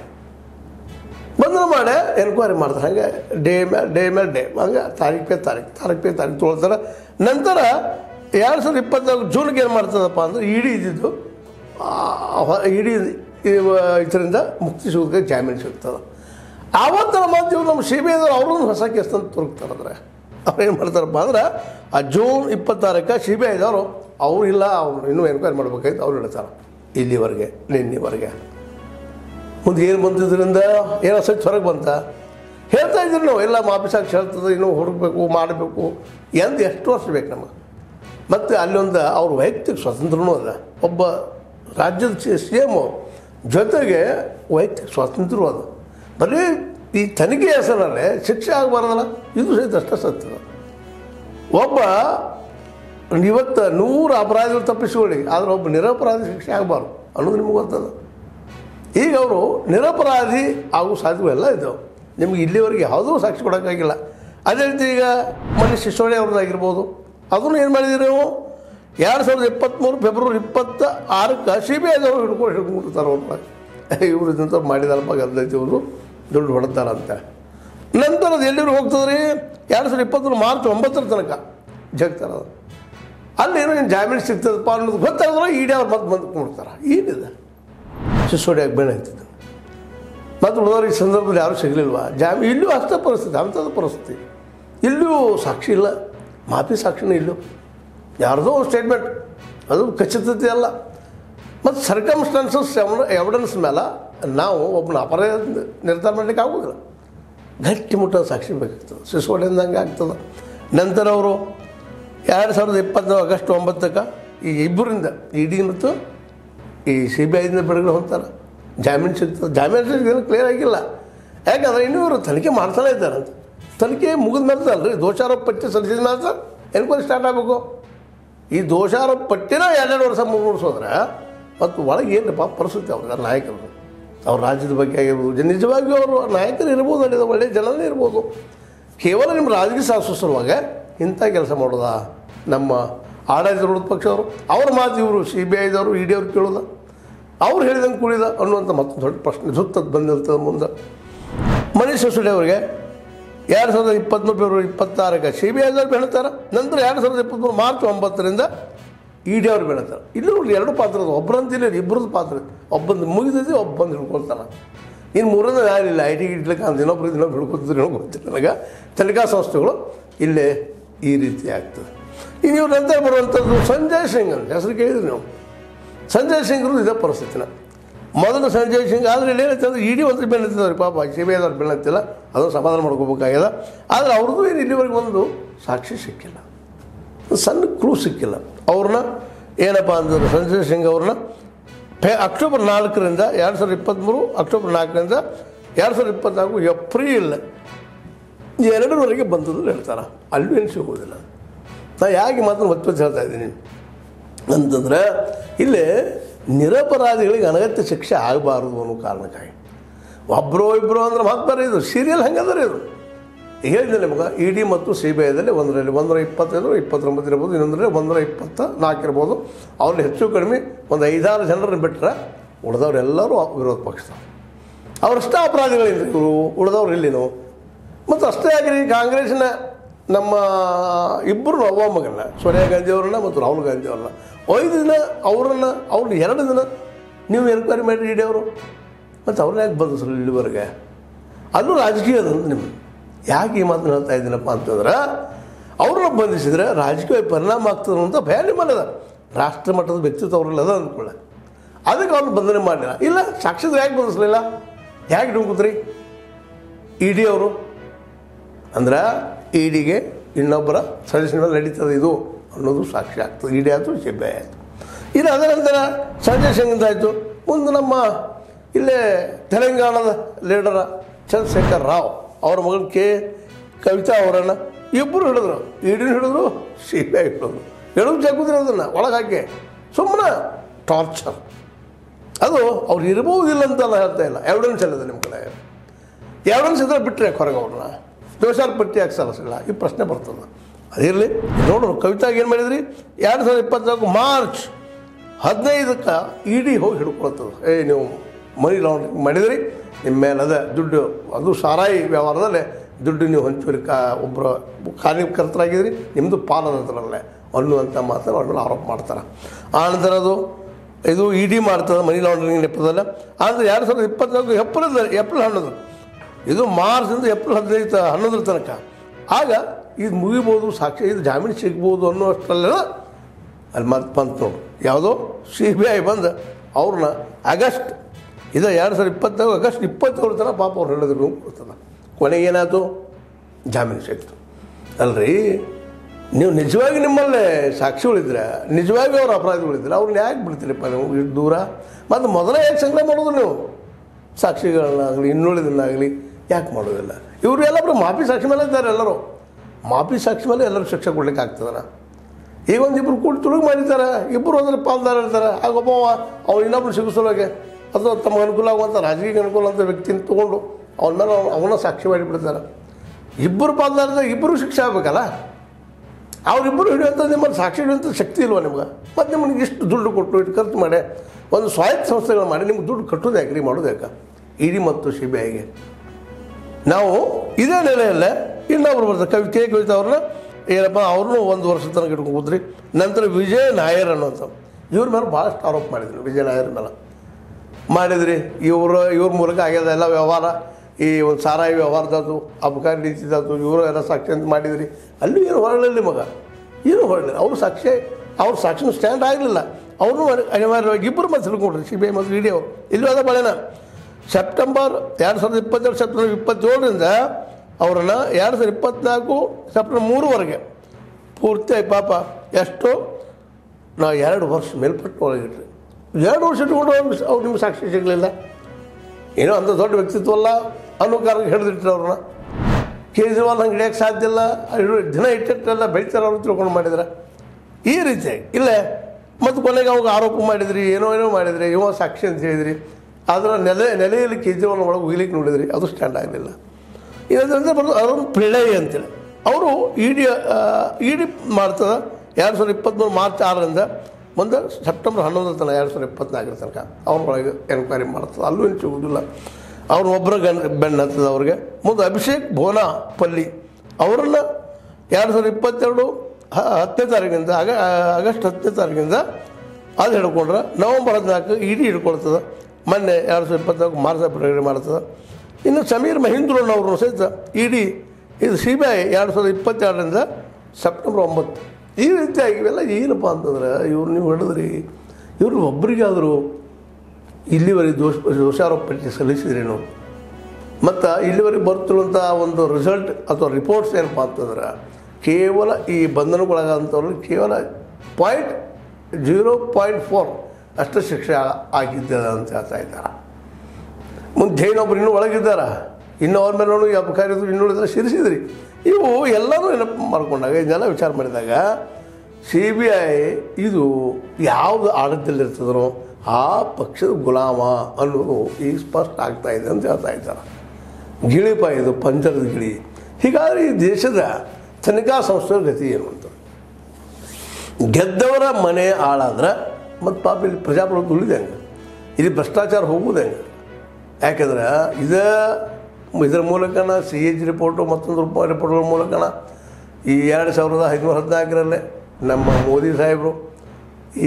ಬಂಧನ ಮಾಡಿ ಎನ್ಕ್ವೈರಿ ಮಾಡ್ತಾರೆ ಹಂಗೆ ಡೇ ಮೇಲೆ ಡೇ ಮೇಲೆ ಡೇ ಹಂಗೆ ತಾರೀಕು ಪೇ ತಾರೀಕು ತಾರೀಕು ಪೇ ತಾರೀಕು ತೊಗೊಳ್ತಾರೆ ನಂತರ ಎರಡು ಸಾವಿರದ ಇಪ್ಪತ್ನಾಲ್ಕು ಜೂನ್ಗೆ ಏನು ಮಾಡ್ತದಪ್ಪ ಅಂದ್ರೆ ಇಡೀ ಇದ್ದಿದ್ದು ಆ, ಹೊ- ಇಡೀ ಇದರಿಂದ ಮುಕ್ತಿ ಸಿಗೋದಕ್ಕೆ ಜಾಮೀನು ಸಿಗ್ತದೆ ಆವತ್ತರ ಮತ್ತೆ ಇವ್ರು ನಮ್ಮ ಸಿ ಬಿ ಐದವ್ರು ಅವ್ರನ್ನ ಹೊಸ ಕೇಸ್ ತಂದು ತುರುಕ್ತಾರೆ ಅಂದ್ರೆ ಅವ್ರು ಏನು ಮಾಡ್ತಾರಪ್ಪ ಅಂದ್ರೆ ಆ ಜೂನ್ ಇಪ್ಪತ್ತಾರಕ್ಕೆ ಸಿ ಬಿ ಐದವರು ಅವ್ರು ಇಲ್ಲ ಅವ್ರು ಇನ್ನೂ ಎನ್ಕ್ವೈರಿ ಮಾಡ್ಬೇಕಾಯ್ತು ಅವ್ರು ಹೇಳ್ತಾರೆ ಇಲ್ಲಿವರೆಗೆ ನಿನ್ನೆವರೆಗೆ ಮುಂದೆ ಏನು ಬಂದಿದ್ರಿಂದ ಏನೋ ಸಚ್ ಹೊರಗೆ ಬಂತ ಹೇಳ್ತಾ ಇದ್ರಿ ನಾವು ಎಲ್ಲ ಮಾಫಿ ಸಾಕ್ಷಿ ಹೇಳ್ತದೆ ಇನ್ನೂ ಹುಡುಕ್ಬೇಕು ಮಾಡಬೇಕು ಎಂದು ಎಷ್ಟು ವರ್ಷ ಬೇಕು ನಮಗೆ ಮತ್ತು ಅಲ್ಲೊಂದು ಅವ್ರ ವೈಯಕ್ತಿಕ ಸ್ವಾತಂತ್ರ್ಯನೂ ಅದ ಒಬ್ಬ ರಾಜ್ಯದ ಸಿ ಎಮ್ ಜೊತೆಗೆ ವೈಯಕ್ತಿಕ ಸ್ವಾತಂತ್ರ್ಯವೂ ಅದ ಬರೀ ಈ ತನಿಖೆ ಹೆಸರಲ್ಲೇ ಶಿಕ್ಷೆ ಆಗಬಾರ್ದಲ್ಲ ಇದು ಸಹಿತ ಅಷ್ಟೇ ಸತ್ಯದ ಒಬ್ಬ ಇವತ್ತು ನೂರು ಅಪರಾಧಿಗಳು ತಪ್ಪಿಸ್ಕೊಳ್ಳಿ ಆದರೆ ಒಬ್ಬ ನಿರಪರಾಧಿ ಶಿಕ್ಷೆ ಆಗಬಾರ್ದು ಅನ್ನೋದು ನಿಮ್ಗೆ ಗೊತ್ತದ ಈಗ ಅವರು ನಿರಪರಾಧಿ ಆಗೋ ಸಾಧ್ಯವೆಲ್ಲ ಇದ್ದಾವೆ ನಿಮ್ಗೆ ಇಲ್ಲಿವರೆಗೆ ಯಾವುದೂ ಸಾಕ್ಷಿ ಕೊಡೋಕ್ಕಾಗಿಲ್ಲ ಅದೇ ರೀತಿ ಈಗ ಮನೆ ಸಿಸೋಡಿ ಅವ್ರದ್ದಾಗಿರ್ಬೋದು ಅದನ್ನು ಏನು ಮಾಡಿದಿರಿ ನೀವು ಎರಡು ಸಾವಿರದ ಇಪ್ಪತ್ತ್ಮೂರು ಫೆಬ್ರವರಿ ಇಪ್ಪತ್ತ ಆರಕ್ಕೆ ಸಿ ಬಿ ಐದವರು ಹಿಡ್ಕೊಂಡು ಹಿಡ್ಕೊಂಡಿರ್ತಾರೆ ಅವ್ರನ್ನ ಇವರು ಇದಂಥವ್ರು ಮಾಡಿದಾರಪ್ಪ ಗದ್ದೈತಿ ಇವರು ದುಡ್ಡು ಹೊಡೆದಾರಂತ ನಂತರ ಅದು ಎಲ್ಲಿವರೆಗೆ ಹೋಗ್ತದೆ ರೀ ಎರಡು ಸಾವಿರದ ಇಪ್ಪತ್ತ್ಮೂರು ಮಾರ್ಚ್ ಒಂಬತ್ತರ ತನಕ ಜಗ್ತಾರೆ ಅದು ಅಲ್ಲಿ ಏನೋ ಏನು ಜಾಮೀನು ಸಿಗ್ತದಪ್ಪ ಅನ್ನೋದು ಗೊತ್ತಾದ್ರೆ ಇಡೀ ಅವ್ರು ಮತ್ತೆ ಬಂದು ಕೊಡ್ತಾರೆ ಏನಿದೆ ಸಿಸೋಡಿಯಾಗಿ ಬೆಳೆ ಹತ್ತಿದ್ದು ಮತ್ತು ಉಳಿದವ್ರು ಈ ಸಂದರ್ಭದಲ್ಲಿ ಯಾರೂ ಸಿಗಲಿಲ್ವಾ ಜಾಮೀನು ಇಲ್ಲೂ ಅಷ್ಟೇ ಪರಿಸ್ಥಿತಿ ಅಂಥದ್ದು ಪರಿಸ್ಥಿತಿ ಇಲ್ಲೂ ಸಾಕ್ಷಿ ಇಲ್ಲ ಮಾಫಿ ಸಾಕ್ಷಿನೂ ಇಲ್ಲೂ ಯಾರ್ದೋ ಒಂದು ಸ್ಟೇಟ್ಮೆಂಟ್ ಅದು ಖಚಿತತೆ ಅಲ್ಲ ಮತ್ತು ಸರ್ಕಮ್ಸ್ಟಾನ್ಸಸ್ ಎವಿಡೆನ್ಸ್ ಮೇಲೆ ನಾವು ಒಬ್ಬನ ಅಪರಾಧ ನಿರ್ಧಾರ ಮಾಡಲಿಕ್ಕೆ ಆಗೋದಿಲ್ಲ ಗಟ್ಟಿಮುಟ್ಟ ಸಾಕ್ಷಿ ಬೇಕಾಗ್ತದೆ ಸಿಸೋಡಿಯಿಂದ ಹಂಗೆ ಆಗ್ತದೆ ನಂತರ ಅವರು ಎರಡು ಸಾವಿರದ ಇಪ್ಪತ್ತು ಆಗಸ್ಟ್ ಒಂಬತ್ತಕ್ಕೆ ಈ ಇಬ್ಬರಿಂದ ಇಡಿ ಮತ್ತು ಈ ಸಿ ಬಿ ಐದಿಂದ ಬಿಡುಗಡೆ ಹೊಂತಾರೆ ಜಾಮೀನು ಸಿಗ್ತದೆ ಜಾಮೀನು ಸಿಗ್ತದೆ ಕ್ಲಿಯರ್ ಆಗಿಲ್ಲ ಯಾಕಂದ್ರೆ ಇನ್ನೂ ಇವರು ತನಿಖೆ ಮಾಡ್ತಾನೆ ಇದ್ದಾರಂತ ತನಿಖೆ ಮುಗಿದ ಮೇಲೆ ಅಲ್ರಿ ದೋಷಾರೋಪ ಪಟ್ಟಿ ಸಲ್ಲಿಸಿದ ಮೇಲೆ ಎನ್ಕ್ವೈರಿ ಸ್ಟಾರ್ಟ್ ಆಗಬೇಕು ಈ ದೋಷಾರೋಪ ಪಟ್ಟಿನ ಎರಡೆರಡು ವರ್ಷ ಮೂರು ವರ್ಷ ಹೋದ್ರೆ ಮತ್ತು ಒಳಗೆ ಏನಪ್ಪ ಪರಿಸ್ಥಿತಿ ಅವ್ರ ನಾಯಕರು ಅವ್ರ ರಾಜ್ಯದ ಬಗ್ಗೆ ಆಗಿರ್ಬೋದು ಜನ- ನಿಜವಾಗಿಯೂ ಅವರು ನಾಯಕರು ಇರ್ಬೋದು ಅಲ್ಲಿ ಒಳ್ಳೆಯ ಜನನೇ ಇರ್ಬೋದು ಕೇವಲ ನಿಮ್ಮ ರಾಜಕೀಯ ಶಾಸಕರುವಾಗ ಇಂಥ ಕೆಲಸ ಮಾಡೋದಾ ನಮ್ಮ ಆಡಳಿತಾರೂಢ ಪಕ್ಷದವರು ಅವ್ರ ಮಾತು ಇವರು ಸಿ ಬಿ ಐದವರು ಇ ಡಿ ಅವ್ರು ಕೇಳೋದ ಅವ್ರು ಹೇಳಿದಂಗೆ ಕುಳಿದ ಅನ್ನುವಂಥ ಮತ್ತೊಂದು ದೊಡ್ಡ ಪ್ರಶ್ನೆ ಸುತ್ತದ ಬಂದಿರ್ತದೆ ಮುಂದೆ ಮನೀಶ್ ಸಿಸೋಡಿ ಅವರಿಗೆ ಎರಡು ಸಾವಿರದ ಇಪ್ಪತ್ತ್ಮೂರು ಫೆಬ್ರವರಿ ಇಪ್ಪತ್ತಾರಕ್ಕೆ ಸಿ ಬಿ ಐದವ್ರು ಬೆಳೀತಾರೆ ನಂತರ ಎರಡು ಸಾವಿರದ ಇಪ್ಪತ್ತ್ಮೂರು ಮಾರ್ಚ್ ಒಂಬತ್ತರಿಂದ ಇ ಡಿ ಅವ್ರು ಬೆಳೀತಾರೆ ಇಲ್ಲಿ ನೋಡಿ ಎರಡು ಪಾತ್ರ ಅದಾವ ಒಬ್ಬರಂತಿಲ್ಲ ಇಬ್ಬರದ್ದು ಪಾತ್ರ ಇದೆ. ಒಬ್ಬಂದು ಮುಗಿದಿದೆ ಒಬ್ಬ ಬಂದು ಹಿಡ್ಕೊಳ್ತಾನೆ ಇನ್ನು ಮೂರನೇ ಯಾರಿಲ್ಲ ಐ ಟಿ ಇಡ್ಲಿಕ್ಕೆ ಅಂತ ಇನ್ನೊಬ್ರು ಇನ್ನೊಬ್ರು ಹಿಡ್ಕೊತಿದ್ರು ಏನೋ ಗೊತ್ತಿಲ್ಲ ನನಗೆ ತನಿಖಾ ಸಂಸ್ಥೆಗಳು ಇಲ್ಲೇ ಈ ರೀತಿ ಆಗ್ತದೆ ಇನ್ನು ಇವ್ರ ನಂತರ ಬರುವಂಥದ್ದು ಸಂಜಯ್ ಸಿಂಗ್ ಅಂತ ಹೆಸರು ಕೇಳಿದ್ರಿ ನೀವು ಸಂಜಯ್ ಸಿಂಗ್ರು ಇದೇ ಪರಿಸ್ಥಿತಿನ ಮೊದಲು ಸಂಜಯ್ ಸಿಂಗ್ ಆದರೆ ಇಲ್ಲಿ ಏನೈತೆ ಅಂದ್ರೆ ಇಡೀ ಒಂದು ಬೆನ್ನತ್ತಿದ್ದಾರೆ ಪಾಪ ಸಿ ಬಿ ಐದವ್ರು ಬೆನ್ನತ್ತಿಲ್ಲ ಅದು ಸಮಾಧಾನ ಮಾಡ್ಕೋಬೇಕಾಗ್ಯದ ಆದರೆ ಅವ್ರದ್ದು ಏನು ಇಲ್ಲಿವರೆಗೆ ಒಂದು ಸಾಕ್ಷಿ ಸಿಕ್ಕಿಲ್ಲ ಸಣ್ಣ ಕ್ಲೂ ಸಿಕ್ಕಿಲ್ಲ ಅವ್ರನ್ನ ಏನಪ್ಪ ಅಂತಂದ್ರೆ ಸಂಜಯ್ ಸಿಂಗ್ ಅವ್ರನ್ನ ಫೆ ಅಕ್ಟೋಬರ್ ನಾಲ್ಕರಿಂದ ಎರಡು ಸಾವಿರದ ಇಪ್ಪತ್ತ್ಮೂರು ಅಕ್ಟೋಬರ್ ನಾಲ್ಕರಿಂದ ಎರಡು ಸಾವಿರದ ಇಪ್ಪತ್ನಾಲ್ಕು ಏಪ್ರಿಲ್ ಎರಡರವರೆಗೆ ಬಂದದ್ದು ಹೇಳ್ತಾರೆ ಅಲ್ಲೂ ಏನು ಸಿಗೋದಿಲ್ಲ ನಾ ಯಾಕೆ ಮಾತ್ರ ಮತ್ತೆ ಹೇಳ್ತಾ ಇದ್ದೀನಿ ಅಂತಂದ್ರೆ ಇಲ್ಲಿ ನಿರಪರಾಧಿಗಳಿಗೆ ಅನಗತ್ಯ ಶಿಕ್ಷೆ ಆಗಬಾರದು ಅನ್ನೋ ಕಾರಣಕ್ಕಾಗಿ ಒಬ್ಬರು ಇಬ್ಬರು ಅಂದ್ರೆ ಮತ್ತೆ ಇದು ಸೀರಿಯಲ್ ಹಂಗಂದ್ರೆ ಇದು ಹೇಳಿದೆ ನಿಮಗೆ ಇ ಡಿ ಮತ್ತು ಸಿ ಬಿ ಐದಲ್ಲಿ ಒಂದರಲ್ಲಿ ಒಂದರ ಇಪ್ಪತ್ತೈದು ಇಪ್ಪತ್ತೊಂಬತ್ತು ಇರ್ಬೋದು ಇನ್ನೊಂದರಲ್ಲಿ ಒಂದರ ಇಪ್ಪತ್ತ ನಾಲ್ಕು ಇರ್ಬೋದು ಅವ್ರಲ್ಲಿ ಹೆಚ್ಚು ಕಡಿಮೆ ಒಂದು ಐದಾರು ಜನರನ್ನು ಬಿಟ್ಟರೆ ಉಳಿದವರೆಲ್ಲರೂ ವಿರೋಧ ಪಕ್ಷದವ್ರು ಅವರಷ್ಟೇ ಅಪರಾಧಿಗಳಿಲ್ಲ ಇವರು ಉಳಿದವ್ರು ಇಲ್ಲಿನು ಮತ್ತು ಅಷ್ಟೇ ಆಗಿರಿ ಕಾಂಗ್ರೆಸ್ನ ನಮ್ಮ ಇಬ್ಬರು ಅವ್ವ ಮಗನ ಸೋನಿಯಾ ಗಾಂಧಿ ಅವ್ರನ್ನ ಮತ್ತು ರಾಹುಲ್ ಗಾಂಧಿ ಅವ್ರನ್ನ ಐದು ದಿನ ಅವರನ್ನು ಅವ್ರನ್ನ ಎರಡು ದಿನ ನೀವು ಎನ್ಕ್ವೈರಿ ಮಾಡಿ ಇಡಿ ಅವರು ಮತ್ತು ಅವ್ರನ್ನ ಯಾಕೆ ಬಂಧಿಸಲು ಇಲ್ಲಿವರೆಗೆ ಅದು ರಾಜಕೀಯ ಅದಂತ ನಿಮ್ಮ ಯಾಕೆ ಈ ಮಾತನ್ನು ಹೇಳ್ತಾ ಇದ್ದೀನಪ್ಪ ಅಂತಂದ್ರೆ ಅವ್ರನ್ನ ಬಂಧಿಸಿದ್ರೆ ರಾಜಕೀಯ ಪರಿಣಾಮ ಆಗ್ತದೆ ಅಂತ ಭಯ ನಿಮ್ಮಲ್ಲದ ರಾಷ್ಟ್ರ ಮಟ್ಟದ ವ್ಯಕ್ತಿತ್ವ ಅವ್ರಲ್ಲಿ ಅದ ಅಂದ್ಕೊಳ್ಳೆ ಅದಕ್ಕೆ ಅವ್ರನ್ನ ಬಂಧನೆ ಮಾಡಲಿಲ್ಲ ಇಲ್ಲ ಸಾಕ್ಷಿದ್ರು ಯಾಕೆ ಬಂಧಿಸಲಿಲ್ಲ ಯಾಕೆ ಡುಂಕುದ್ರಿ ಇ ಡಿ ಅವರು ಅಂದ್ರೆ ಇ ಡಿಗೆ ಇನ್ನೊಬ್ಬರ ಸಜೆಷನ್ ಮೇಲೆ ನಡೀತದೆ ಇದು ಅನ್ನೋದು ಸಾಕ್ಷಿ ಆಗ್ತದೆ ಇ ಡಿ ಆಯಿತು ಸಿ ಬಿ ಐ ಆಯಿತು ಇದು ಅದರ ನಂತರ ಸಂಜಯ್ ಸಿಂಗ್ ಆಯಿತು ಮುಂದೆ ನಮ್ಮ ಇಲ್ಲೇ ತೆಲಂಗಾಣದ ಲೀಡರ ಚಂದ್ರಶೇಖರ್ ರಾವ್ ಅವರ ಮಗಳು ಕೆ ಕವಿತಾ ಅವರನ್ನು ಇಬ್ಬರು ಹಿಡಿದ್ರು ಇಡಿನ ಹಿಡಿದ್ರು ಸಿ ಬಿ ಐ ಹಿಡಿದ್ರು ಹಿಡಿದು ಜಗ್ಗುದ್ರು ಅದನ್ನು ಒಳಗೆ ಸುಮ್ಮನೆ ಟಾರ್ಚರ್ ಅದು ಅವ್ರು ಇರ್ಬೋದಿಲ್ಲ ಅಂತೆಲ್ಲ ಹೇಳ್ತಾ ಇಲ್ಲ ಎವಿಡೆನ್ಸ್ ಎಲ್ಲದ ನಿಮ್ಮ ಕಡೆ ಎವಿಡೆನ್ಸ್ ಇದ್ರೆ ಬಿಟ್ಟರೆ ಹೊರಗೆ ಅವ್ರನ್ನ ದೋಷಾಲ್ ಪಟ್ಟಿ ಯಾಕೆ ಸಲ್ಲಿಸಿಲ್ಲ ಈ ಪ್ರಶ್ನೆ ಬರ್ತದೆ ಅದಿರಲಿ ನೋಡು ಕವಿತಾಗ ಏನು ಮಾಡಿದ್ರಿ ಎರಡು ಸಾವಿರದ ಇಪ್ಪತ್ನಾಲ್ಕು ಮಾರ್ಚ್ ಹದಿನೈದಕ್ಕೆ ಇಡಿ ಹೋಗಿ ಹಿಡ್ಕೊಳ್ತದೆ ಏ ನೀವು ಮನಿ ಲಾಂಡ್ರಿಂಗ್ ಮಾಡಿದ್ರಿ ನಿಮ್ಮ ಮೇಲೆ ಅದ ದುಡ್ಡು ಅದು ಸಾರಾಯಿ ವ್ಯವಹಾರದಲ್ಲೇ ದುಡ್ಡು ನೀವು ಹಂಚುವರಿ ಕಾ ಒಬ್ಬರು ಕಾರ್ಯಕರ್ತರಾಗಿದ್ರಿ ನಿಮ್ಮದು ಪಾಲದ ಅದರಲ್ಲೇ ಅನ್ನುವಂಥ ಮಾತನ್ನು ಅವ್ರ ಮೇಲೆ ಆರೋಪ ಮಾಡ್ತಾರೆ ಆನಂತರ ಅದು ಇದು ಇ ಡಿ ಮಾಡ್ತದೆ ಮನಿ ಲಾಂಡ್ರಿಂಗ್ ನೆಪದಲ್ಲ ಆದರೆ ಎರಡು ಸಾವಿರದ ಇಪ್ಪತ್ನಾಲ್ಕು ಏಪ್ರಿಲ್ ಏಪ್ರಿಲ್ ಹನ್ನೊಂದು ಇದು ಮಾರ್ಚಿಂದ ಏಪ್ರಿಲ್ ಹದಿನೈದು ತ- ಹನ್ನೊಂದರ ತನಕ ಆಗ ಇದು ಮುಗಿಬೋದು ಸಾಕ್ಷಿ ಇದು ಜಾಮೀನು ಸಿಗ್ಬೋದು ಅನ್ನೋಷ್ಟರಲ್ಲೆಲ್ಲ ಅಲ್ಲಿ ಮತ್ತೆ ಬಂತು ನೋಡು ಯಾವುದೋ ಸಿ ಬಿ ಐ ಬಂದು ಅವ್ರನ್ನ ಆಗಸ್ಟ್ ಇದು ಎರಡು ಸಾವಿರದ ಇಪ್ಪತ್ತಾರು ಆಗಸ್ಟ್ ಇಪ್ಪತ್ತೇಳು ತನಕ ಪಾಪ ಅವ್ರು ಹೇಳಿದ್ರು ಕೊಡ್ತದೆ ಕೊನೆಗೆ ಏನಾಯ್ತು ಜಾಮೀನು ಸಿಕ್ತು ಅಲ್ರಿ ನೀವು ನಿಜವಾಗಿ ನಿಮ್ಮಲ್ಲೇ ಸಾಕ್ಷಿಗಳಿದ್ರೆ ನಿಜವಾಗಿ ಅವ್ರ ಅಪರಾಧಿಗಳಿದ್ರೆ ಅವ್ರನ್ನ ಯಾಕೆ ಬಿಡ್ತೀರಪ್ಪ ನೀವು ಇಷ್ಟು ದೂರ ಮತ್ತು ಮೊದಲೇ ಯಾಕೆ ಸಂಗ್ರಹ ಮಾಡೋದು ನೀವು ಸಾಕ್ಷಿಗಳನ್ನಾಗಲಿ ಇನ್ನುಳಿದನ್ನಾಗಲಿ ಯಾಕೆ ಮಾಡೋದಿಲ್ಲ ಇವರು ಎಲ್ಲ ಬರೀ ಮಾಪಿ ಸಾಕ್ಷಿ ಮೇಲೆ ಇದ್ದಾರೆ ಎಲ್ಲರೂ ಮಾಪಿ ಸಾಕ್ಷಿ ಮೇಲೆ ಎಲ್ಲರೂ ಶಿಕ್ಷೆ ಕೊಡ್ಲಿಕ್ಕೆ ಆಗ್ತದಲ್ಲ ಈಗ ಒಂದು ಇಬ್ಬರು ಕೂಡಿ ತುಳುಗು ಮಾಡಿದ್ದಾರೆ ಇಬ್ಬರು ಅದರ ಪಾಲ್ದಾರ ಇರ್ತಾರೆ ಆಗ ಒಬ್ಬವ ಅವ್ನು ಇನ್ನೊಬ್ರು ಸಿಗಿಸೋಲಾಗೆ ಅದು ತಮಗೆ ಅನುಕೂಲ ಆಗುವಂಥ ರಾಜಕೀಯ ಅನುಕೂಲ ಅಂತ ವ್ಯಕ್ತಿನ ತೊಗೊಂಡು ಅವನ ಮೇಲೆ ಅವ್ನು- ಅವನ ಸಾಕ್ಷಿ ಮಾಡಿಬಿಡ್ತಾರೆ ಇಬ್ಬರು ಪಾಲ್ದಾರದಾಗ ಇಬ್ಬರು ಶಿಕ್ಷೆ ಆಗಬೇಕಲ್ಲ ಅವರಿಬ್ಬರು ಹಿಡಿಯುವಂಥ ನಿಮ್ಮಲ್ಲಿ ಸಾಕ್ಷಿ ಹಿಡಿಯುವಂಥ ಶಕ್ತಿ ಇಲ್ವಾ ನಿಮ್ಗೆ ಮತ್ತು ನಿಮಗೆ ಇಷ್ಟು ದುಡ್ಡು ಕೊಟ್ಟು ಇಟ್ಟು ಖರ್ಚು ಮಾಡಿ ಒಂದು ಸ್ವಾಯತ್ತ ಸಂಸ್ಥೆಗಳು ಮಾಡಿ ನಿಮ್ಗೆ ದುಡ್ಡು ಕಟ್ಟೋದು ಯಾಕೆ ರೀ ಮಾಡೋದು ಯಾಕೆ ಇಡಿ ಮತ್ತು ಸಿ ಬಿ ಐಗೆ ನಾವು ಇದೇ ನೆಲೆಯಲ್ಲೇ ಇನ್ನೊಬ್ರು ಬರ್ತಾರೆ ಕವಿ ಕೆ ಕವಿತಾ ಅವ್ರನ್ನ ಏನಪ್ಪ ಅವ್ರನ್ನೂ ಒಂದು ವರ್ಷ ತನಕ ಇಟ್ಕೊಂಡು ಕೂತ್ರಿ ನಂತರ ವಿಜಯ್ ನಾಯರ್ ಅನ್ನೋಂಥ ಇವ್ರ ಮೇಲೆ ಭಾಳಷ್ಟು ಆರೋಪ ಮಾಡಿದ್ರು ವಿಜಯ್ ನಾಯರ್ ಮೇಲೆ ಮಾಡಿದ್ರಿ ಇವರು ಇವ್ರ ಮೂಲಕ ಆಗ್ಯದ ಎಲ್ಲ ವ್ಯವಹಾರ ಈ ಒಂದು ಸಾರಾಯಿ ವ್ಯವಹಾರದಾತು ಅಬಕಾರಿ ನೀತಿದಾತು ಇವರು ಎಲ್ಲ ಸಾಕ್ಷಿ ಅಂತ ಮಾಡಿದ್ರಿ ಅಲ್ಲಿ ಏನು ಹೊರಳಿಲ್ಲ ಮಗ ಏನು ಹೊರಳಿಲ್ಲ ಅವರು ಸಾಕ್ಷಿ ಅವ್ರ ಸಾಕ್ಷಿನ ಸ್ಟ್ಯಾಂಡ್ ಆಗಲಿಲ್ಲ ಅವ್ರನ್ನೂ ಅನಿವಾರ್ಯವಾಗಿ ಇಬ್ಬರು ಮತ್ತೆ ಹಿಡ್ಕೊಂಡ್ರಿ ಸಿ ಬಿ ಐ ಮತ್ತು ಇ ಡಿ ಅವರು ಇಲ್ಲೂ ಅದ ಬಳೆನ ಸೆಪ್ಟೆಂಬರ್ ಎರಡು ಸಾವಿರದ ಇಪ್ಪತ್ತೆರಡು ಸೆಪ್ಟೆಂಬರ್ ಇಪ್ಪತ್ತೇಳರಿಂದ ಅವರನ್ನು ಎರಡು ಸಾವಿರದ ಇಪ್ಪತ್ತ್ನಾಲ್ಕು ಸೆಪ್ಟೆಂಬರ್ ಮೂರುವರೆಗೆ ಪೂರ್ತಿ ಪಾಪ ಎಷ್ಟು ನಾವು ಎರಡು ವರ್ಷ ಮೇಲ್ಪಟ್ಟು ಒಳಗಿಟ್ರಿ ಎರಡು ವರ್ಷ ಇಟ್ಕೊಂಡು ಅವ್ರು ಅವ್ರು ನಿಮ್ಗೆ ಸಾಕ್ಷಿ ಸಿಗಲಿಲ್ಲ ಏನೋ ಅಂಥ ದೊಡ್ಡ ವ್ಯಕ್ತಿತ್ವ ಅಲ್ಲ ಅನ್ನೋ ಕಾರಣಕ್ಕೆ ಹಿಡಿದಿಟ್ರು ಅವ್ರನ್ನ ಕೇಜ್ರಿವಾಲ್ ಹಂಗೆ ಹಿಡಿಯೋಕ್ಕೆ ಸಾಧ್ಯ ಇಲ್ಲ ಇವ್ರು ದಿನ ಇಟ್ಟಿಟ್ಟೆಲ್ಲ ಬೆಳಿತಾರೆ ಅವ್ರು ತಿಳ್ಕೊಂಡು ಮಾಡಿದ್ರೆ ಈ ರೀತಿ ಇಲ್ಲೇ ಮತ್ತು ಕೊನೆಗೆ ಅವಾಗ ಆರೋಪ ಮಾಡಿದ್ರಿ ಏನೋ ಏನೋ ಮಾಡಿದ್ರಿ ಇವ ಸಾಕ್ಷಿ ಅಂತ ಹೇಳಿದ್ರಿ ಅದರ ನೆಲೆ ನೆಲೆಯಲ್ಲಿ ಕೇಜ್ರಿವಾಲ್ ಒಳಗೆ ಉಗಿಲಿಕ್ಕೆ ನೋಡಿದ್ರಿ ಅದು ಸ್ಟ್ಯಾಂಡ್ ಆಗಲಿಲ್ಲ ಇದರಿಂದ ಬರೋದು ಅದೊಂದು ಪ್ರಣಯ ಅಂತೇಳಿ ಅವರು ಇಡಿ ಇಡಿ ಮಾಡ್ತದೆ ಎರಡು ಸಾವಿರದ ಇಪ್ಪತ್ತ್ಮೂರು ಮಾರ್ಚ್ ಆರರಿಂದ ಮುಂದೆ ಸೆಪ್ಟೆಂಬರ್ ಹನ್ನೊಂದರ ತನಕ ಎರಡು ಸಾವಿರದ ಇಪ್ಪತ್ನಾಲ್ಕರ ತನಕ ಅವ್ರ ಒಳಗೆ ಎನ್ಕ್ವೈರಿ ಮಾಡ್ತದೆ ಅಲ್ಲೂ ಏನು ಸಿಗೋದಿಲ್ಲ ಅವ್ರ ಒಬ್ಬರ ಗನ್ ಬೆನ್ನು ಹತ್ತದ ಅವ್ರಿಗೆ ಮುಂದೆ ಅಭಿಷೇಕ್ ಭೋನಾ ಪಲ್ಲಿ ಅವರನ್ನು ಎರಡು ಸಾವಿರದ ಇಪ್ಪತ್ತೆರಡು ಹ- ಹತ್ತನೇ ತಾರೀಕಿಂದ ಆಗ ಆಗಸ್ಟ್ ಹತ್ತನೇ ತಾರೀಕಿಂದ ಅದು ಹಿಡ್ಕೊಂಡ್ರೆ ನವಂಬರ್ ಹದಿನಾಲ್ಕು ಇಡಿ ಹಿಡ್ಕೊಳ್ತದೆ ಮೊನ್ನೆ ಎರಡು ಸಾವಿರದ ಇಪ್ಪತ್ನಾಲ್ಕು ಮಾರ್ಚ್ ಬಿಡುಗಡೆ ಮಾಡ್ತದೆ ಇನ್ನು ಸಮೀರ್ ಮಹೀಂದ್ರನವರು ಸಹಿತ ಇಡಿ ಇದು ಸಿ ಬಿ ಐ ಎರಡು ಸಾವಿರದ ಇಪ್ಪತ್ತೆರಡರಿಂದ ಸೆಪ್ಟೆಂಬರ್ ಒಂಬತ್ತು ಈ ರೀತಿಯಾಗಿ ಇವೆಲ್ಲ ಏನಪ್ಪ ಅಂತಂದ್ರೆ ಇವ್ರು ನೀವು ಹಿಡಿದ್ರಿ ಇವ್ರು ಒಬ್ಬರಿಗಾದರೂ ಇಲ್ಲಿವರೆಗೆ ದೋಷ ದೋಷಾರೋಪ ಪಟ್ಟಿ ಸಲ್ಲಿಸಿದ್ರೇನು ಮತ್ತು ಇಲ್ಲಿವರೆಗೆ ಬರ್ತಿರುವಂಥ ಒಂದು ರಿಸಲ್ಟ್ ಅಥವಾ ರಿಪೋರ್ಟ್ಸ್ ಏನಪ್ಪ ಅಂತಂದ್ರೆ ಕೇವಲ ಈ ಬಂಧನಕ್ಕೊಳಗಾದಂಥವ್ರಲ್ಲಿ ಕೇವಲ ಪಾಯಿಂಟ್ ಜೀರೋ ಪಾಯಿಂಟ್ ಫೋರ್ ಅಷ್ಟು ಶಿಕ್ಷೆ ಆಗಿದ್ದದ ಅಂತ ಹೇಳ್ತಾ ಇದ್ದಾರೆ ಮುಂದೆ ಜೈನೊಬ್ರು ಇನ್ನೂ ಒಳಗಿದ್ದಾರ ಇನ್ನು ಅವ್ರ ಮೇಲೆ ನೋಡಿ ಅಪಕಾರಿದ್ರು ಇನ್ನುಳಿದ್ರೆ ಸೇರಿಸಿದ್ರಿ ಇವು ಎಲ್ಲನೂ ನೆನಪು ಮಾಡ್ಕೊಂಡಾಗ ಇದನ್ನೆಲ್ಲ ವಿಚಾರ ಮಾಡಿದಾಗ ಸಿ ಬಿ ಐ ಇದು ಯಾವುದು ಆಡಳಿತದಲ್ಲಿರ್ತದೋ ಆ ಪಕ್ಷದ ಗುಲಾಮ ಅನ್ನೋದು ಈಗ ಸ್ಪಷ್ಟ ಆಗ್ತಾ ಇದೆ ಅಂತ ಹೇಳ್ತಾ ಇದ್ದಾರೆ ಗಿಳಿಪ ಇದು ಪಂಜರದ ಗಿಳಿ ಹೀಗಾದ್ರೆ ಈ ದೇಶದ ತನಿಖಾ ಸಂಸ್ಥೆಯ ಗತಿ ಏನು ಅಂತ ಗೆದ್ದವರ ಮನೆ ಹಾಳಾದ್ರೆ ಮತ್ತು ಪಾಪ ಇಲ್ಲಿ ಪ್ರಜಾಪ್ರಭುತ್ವ ಉಳಿದೆ ಹಂಗೆ ಇಲ್ಲಿ ಭ್ರಷ್ಟಾಚಾರ ಹೋಗುವುದು ಹೆಂಗೆ ಯಾಕಂದ್ರೆ ಇದ ಇದರ ಮೂಲಕನ ಸಿ ಎಚ್ ರಿಪೋರ್ಟು ಮತ್ತೊಂದು ರೂಪ ರಿಪೋರ್ಟ್ಗಳ ಮೂಲಕನ ಈ ಎರಡು ಸಾವಿರದ ಹದಿಮೂರು ಹದಿನಾಲ್ಕರಲ್ಲೇ ನಮ್ಮ ಮೋದಿ ಸಾಹೇಬರು ಈ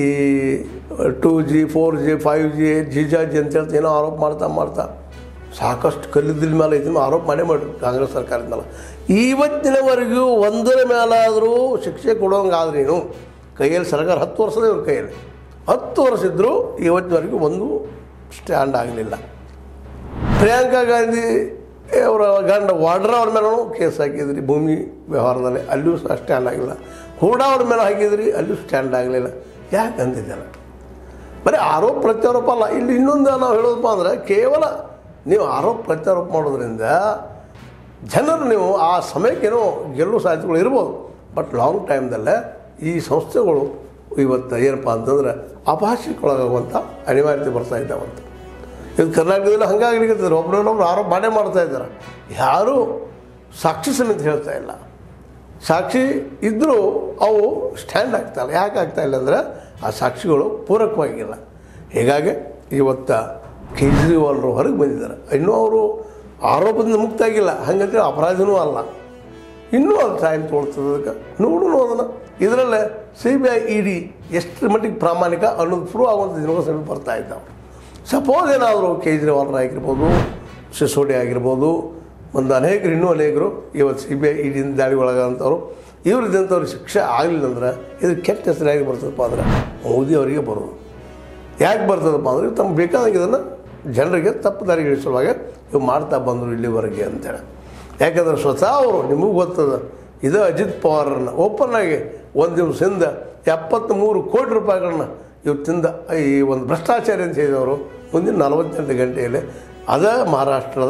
two G four G five G ಜಿಜಾಜಿ ಅಂತ ಹೇಳ್ತಾ ಏನೋ ಆರೋಪ ಮಾಡ್ತಾ ಮಾಡ್ತಾ ಸಾಕಷ್ಟು ಕಲ್ಲಿದ್ದಿನ ಮೇಲೆ ಇದನ್ನು ಆರೋಪ ಮಾಡೇ ಮಾಡಿ ಕಾಂಗ್ರೆಸ್ ಸರ್ಕಾರದ ಮೇಲೆ ಇವತ್ತಿನವರೆಗೂ ಒಂದರ ಮೇಲಾದರೂ ಶಿಕ್ಷೆ ಕೊಡೋಂಗಾದ್ರೆ ನೀನು ಕೈಯಲ್ಲಿ ಸರ್ಕಾರ ಹತ್ತು ವರ್ಷದ ಇವ್ರ ಕೈಯಲ್ಲಿ ಹತ್ತು ವರ್ಷ ಇದ್ದರೂ ಇವತ್ತಿನವರೆಗೂ ಒಂದು ಸ್ಟ್ಯಾಂಡ್ ಆಗಲಿಲ್ಲ ಪ್ರಿಯಾಂಕಾ ಗಾಂಧಿ ಅವರ ಗಂಡ ವಾಡ್ರಾ ಅವ್ರ ಮೇಲೂ ಕೇಸ್ ಹಾಕಿದ್ರಿ ಭೂಮಿ ವ್ಯವಹಾರದಲ್ಲಿ ಅಲ್ಲಿಯೂ ಸಹ ಸ್ಟ್ಯಾಂಡ್ ಆಗಿಲ್ಲ ಹೂಡಾ ಅವ್ರ ಮೇಲೆ ಹಾಕಿದ್ರಿ ಅಲ್ಲಿಯೂ ಸ್ಟ್ಯಾಂಡ್ ಆಗಲಿಲ್ಲ ಯಾಕೆ ಅಂದಿದ್ದಲ್ಲ ಬರೀ ಆರೋಪ ಪ್ರತ್ಯಾರೋಪ ಅಲ್ಲ ಇಲ್ಲಿ ಇನ್ನೊಂದು ನಾವು ಹೇಳೋದಪ್ಪ ಅಂದರೆ ಕೇವಲ ನೀವು ಆರೋಪ ಪ್ರತ್ಯಾರೋಪ ಮಾಡೋದ್ರಿಂದ ಜನರು ನೀವು ಆ ಸಮಯಕ್ಕೇನೋ ಗೆಲ್ಲುವ ಸಾಧ್ಯತೆಗಳು ಇರ್ಬೋದು ಬಟ್ ಲಾಂಗ್ ಟೈಮ್ದಲ್ಲೇ ಈ ಸಂಸ್ಥೆಗಳು ಇವತ್ತು ಏನಪ್ಪ ಅಂತಂದ್ರೆ ಅಪಹಾಸ್ಯಕ್ಕೊಳಗಾಗುವಂಥ ಅನಿವಾರ್ಯತೆ ಬರ್ತಾ ಇದ್ದಾವಂತ ಇದು ಕರ್ನಾಟಕದಲ್ಲಿ ಹಂಗಾಗ್ಲಿಕ್ಕೆ ಒಬ್ಬರನ್ನೊಬ್ರು ಆರೋಪ ಮಾಡೇ ಮಾಡ್ತಾ ಇದ್ದಾರೆ ಯಾರೂ ಸಾಕ್ಷಿ ಸಮೇತ ಹೇಳ್ತಾ ಇಲ್ಲ ಸಾಕ್ಷಿ ಇದ್ದರೂ ಅವು ಸ್ಟ್ಯಾಂಡ್ ಆಗ್ತಾಯಿಲ್ಲ ಯಾಕೆ ಆಗ್ತಾ ಇಲ್ಲ ಅಂದರೆ ಆ ಸಾಕ್ಷಿಗಳು ಪೂರಕವಾಗಿಲ್ಲ ಹೀಗಾಗಿ ಇವತ್ತು ಕೇಜ್ರಿವಾಲ್ರು ಹೊರಗೆ ಬಂದಿದ್ದಾರೆ ಇನ್ನೂ ಅವರು ಆರೋಪದಿಂದ ಮುಕ್ತ ಆಗಿಲ್ಲ ಹಾಗಂತೇಳಿ ಅಪರಾಧಿನೂ ಅಲ್ಲ ಇನ್ನೂ ಅದು ಟೈಮ್ ತೊಗೊಳ್ತದೆ ಅದಕ್ಕೆ ನೋಡೋಣ ಅದನ್ನು ಇದರಲ್ಲೇ C B I E D ಎಷ್ಟು ಮಟ್ಟಿಗೆ ಪ್ರಾಮಾಣಿಕ ಅನ್ನೋದು ಪ್ರೂವ್ ಆಗುವಂಥ ದಿನಗಳು ಸಮೀಪ ಬರ್ತಾ ಇದ್ದಾವೆ ಸಪೋಸ್ ಏನಾದರೂ ಕೇಜ್ರಿವಾಲ್ರ ಆಗಿರ್ಬೋದು ಸಿಸೋಡಿ ಆಗಿರ್ಬೋದು ಒಂದು ಅನೇಕರು ಇನ್ನೂ ಅನೇಕರು ಇವತ್ತು ಸಿ ಬಿ ಐ ಇಡಿಯಿಂದ ದಾಳಿ ಒಳಗಂಥವ್ರು ಇವ್ರದ್ದಂಥವ್ರಿಗೆ ಶಿಕ್ಷೆ ಆಗಲಿಲ್ಲ ಅಂದ್ರೆ ಇದು ಕೆಟ್ಟ ಹೆಸರಾಗಿ ಬರ್ತದಪ್ಪ ಅಂದ್ರೆ ಮೋದಿ ಅವರಿಗೆ ಬರೋದು ಯಾಕೆ ಬರ್ತದಪ್ಪ ಅಂದರೆ ತಮ್ಗೆ ಬೇಕಾದಂಗೆ ಇದನ್ನು ಜನರಿಗೆ ತಪ್ಪು ದಾರಿಗೆ ಇಳಿಸುವಾಗ ಇವು ಮಾಡ್ತಾ ಬಂದರು ಇಲ್ಲಿವರೆಗೆ ಅಂತೇಳಿ ಯಾಕಂದ್ರೆ ಸ್ವತಃ ಅವರು ನಿಮಗೂ ಗೊತ್ತದ ಇದು ಅಜಿತ್ ಪವಾರನ್ನ ಓಪನ್ ಆಗಿ ಒಂದು ದಿವಸದಿಂದ ಎಪ್ಪತ್ತ್ಮೂರು ಕೋಟಿ ರೂಪಾಯಿಗಳನ್ನ ಇವತ್ತಿಂದ ಈ ಒಂದು ಭ್ರಷ್ಟಾಚಾರ ಅಂತ ಹೇಳಿದವರು ಮುಂದಿನ ನಲವತ್ತೆಂಟು ಗಂಟೆಯಲ್ಲಿ ಅದ ಮಹಾರಾಷ್ಟ್ರದ